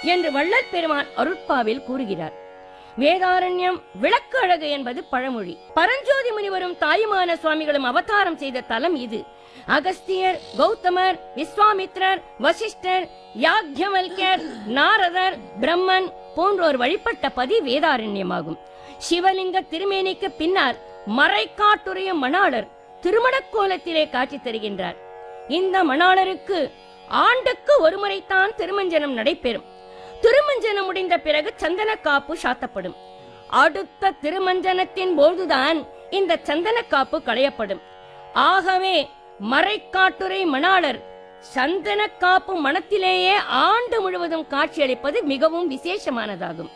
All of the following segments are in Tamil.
என்று வள்ளல் பெருமான் அருட்பாவில் கூறுகிறார் வேதாரண்யம் விளக்கு அழகு என்பது பழமொழி பரஞ்சோதி முனிவரும் தாயுமான சுவாமிகளும் அவதாரம் செய்த தலம் இது அகஸ்தியர் கௌதமர் விஸ்வாமித்ரர் வசிஷ்டர் யாக்ஞவல்யர் நாரதர் பிரம்மன் போன்றோர் வழிபட்ட பதி வேதாரண்யமாகும் சிவலிங்க திருமேனிக்கு பின்னால் மறைக்காட்டுடைய மணாளர் திருமணக் கோலத்திலே காட்சி தருகின்றார் இந்த மணாளருக்கு ஆண்டுக்கு ஒருமுறைதான் திருமஞ்சனம் நடைபெறும் திருமஞ்சனம் முடிந்த பிறகு சந்தன காப்பு சாத்தப்படும் அடுத்த திருமஞ்சனத்தின் போதுதான் இந்த சந்தன காப்பு களையப்படும் ஆகவே மறைக்காட்டுரை மணாளர் சந்தன காப்பு மனத்திலேயே ஆண்டு முழுவதும் காட்சியளிப்பது மிகவும் விசேஷமானதாகும்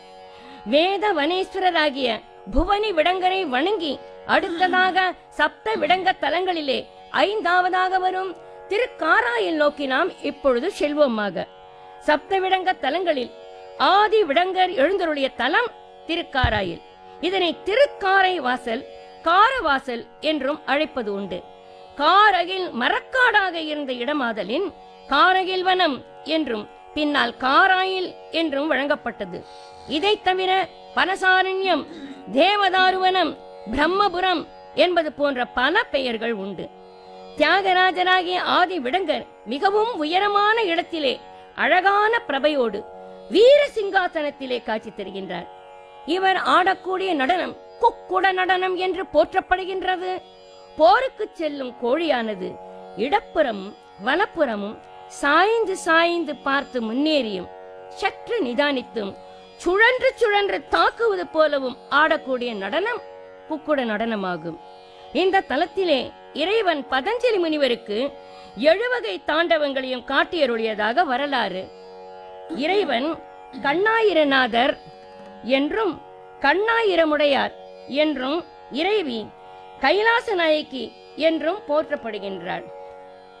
வேத வனேஸ்வரராகிய புவனி விடங்கரை வணங்கி அடுத்ததாக சப்த விடங்க தலங்களிலே ஐந்தாவதாக வரும் திருக்காராயில் நோக்கி நாம் இப்பொழுது செல்வோமாக சப்த விடங்க தலங்களில் ஆதி விடங்கர் எழுந்தருடைய தலம் திருக்காராயில் இதனை திருக்காரை வாசல் காரவாசல் என்றும் அழைப்பது உண்டு காரகில் மரக்காடாக இருந்த இடமாதலின் காரகில் வனம் என்றும் பின்னால் காராயில் என்றும் வழங்கப்பட்டது இதைத் தவிர பனசாரண்யம் தேவதாருவனம் பிரம்மபுரம் என்பது போன்ற பல பெயர்கள் உண்டு தியாகராஜராகிய ஆதி விடங்கர் மிகவும் உயரமான இடத்திலே அழகான பிரபையோடு வீர சிங்காசனத்திலே காட்சி தருகின்றார் இவர் ஆடக்கூடிய நடனம் குக்குட நடனம் என்று போற்றப்படுகின்றது போருக்கு செல்லும் கோழியானது இடப்புறமும் வலப்புறமும் சாய்ந்து சாய்ந்து பார்த்து முன்னேறியும் சற்று நிதானித்தும் சுழன்று சுழன்று தாக்குவது போலவும் ஆடக்கூடிய நடனம் குக்குட நடனமாகும் இந்த தலத்திலே இறைவன் பதஞ்சலி முனிவருக்கு எழுவகை தாண்டவங்களையும் காட்டியருளியதாக வரலாறு இறைவன் கண்ணாயிரநாதர் என்றும் கண்ணாயிரமுடையார் என்றும் இறைவி கைலாச நாயகி என்றும் போற்றப்படுகின்றாள்